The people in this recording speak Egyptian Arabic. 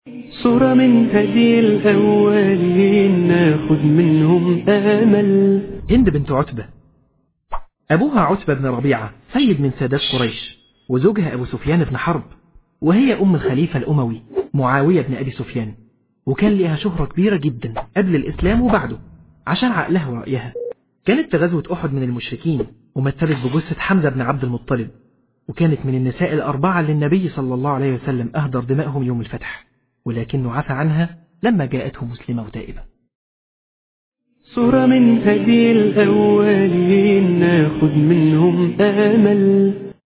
صورة من هدي الأولين ناخد منهم آمل هند بنت عتبة أبوها عتبة بن ربيعة سيد من سادات قريش وزوجها أبو سفيان بن حرب وهي أم الخليفة الأموي معاوية بن أبي سفيان وكان لها شهرة كبيرة جدا قبل الإسلام وبعده عشان عقلها ورأيها كانت في غزوة أحد من المشركين ومثلت بجثة حمزة بن عبد المطلب وكانت من النساء الأربعة اللي النبي صلى الله عليه وسلم أهدر دمائهم يوم الفتح ولكنه عفى عنها لما جاءته مسلمة وتائبة صورة من هدي الأولين ناخد منهم آمل